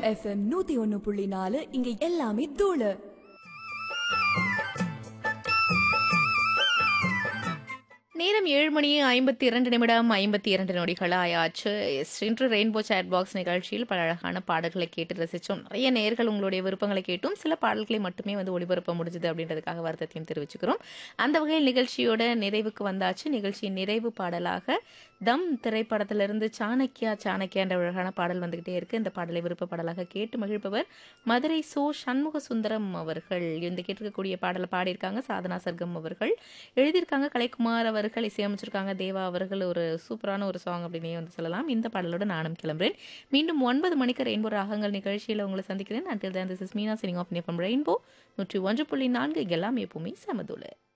FM நூத்தி ஒன்னு புள்ளி நாலு இங்க எல்லாமே தூளு நேரம் ஏழு மணி ஐம்பத்தி இரண்டு நிமிடம் ஐம்பத்தி இரண்டு நொடிகள் ஆயாச்சு எஸ் இன்று ரெயின்போ சேட் பாக்ஸ் நிகழ்ச்சியில் பல அழகான பாடல்களை கேட்டு ரசித்தோம் நிறைய நேர்கள் உங்களுடைய விருப்பங்களை கேட்டும் சில பாடல்களை மட்டுமே வந்து ஒளிபரப்ப முடிஞ்சது அப்படின்றதுக்காக வருத்தத்தையும் தெரிவிச்சுக்கிறோம் அந்த வகையில் நிகழ்ச்சியோட நிறைவுக்கு வந்தாச்சு நிகழ்ச்சியின் நிறைவு பாடலாக தம் திரைப்படத்திலிருந்து சாணக்கியா சாணக்கியா என்ற அழகான பாடல் வந்துகிட்டே இருக்கு இந்த பாடலை விருப்ப பாடலாக கேட்டு மகிழ்ப்பவர் மதுரை சோ சண்முக சுந்தரம் அவர்கள் இந்த கேட்டிருக்கக்கூடிய பாடலை பாடியிருக்காங்க சாதனா சர்க்கம் அவர்கள் எழுதியிருக்காங்க கலைக்குமார் அவர்கள் இசையமைச்சிருக்காங்க தேவா அவர்கள் ஒரு சூப்பரான ஒரு சாங் அப்படின்னே வந்து சொல்லலாம் இந்த பாடலோட நானும் கிளம்புறேன் மீண்டும் ஒன்பது மணிக்கு ரெயின்போ ராகங்கள் நிகழ்ச்சியில் உங்களை சந்திக்கிறேன் அண்டில் தான் this is Meena signing off rainbow நூற்றி ஒன்று புள்ளி நான்கு இங்கெல்லாம் எப்பவுமே சமதுல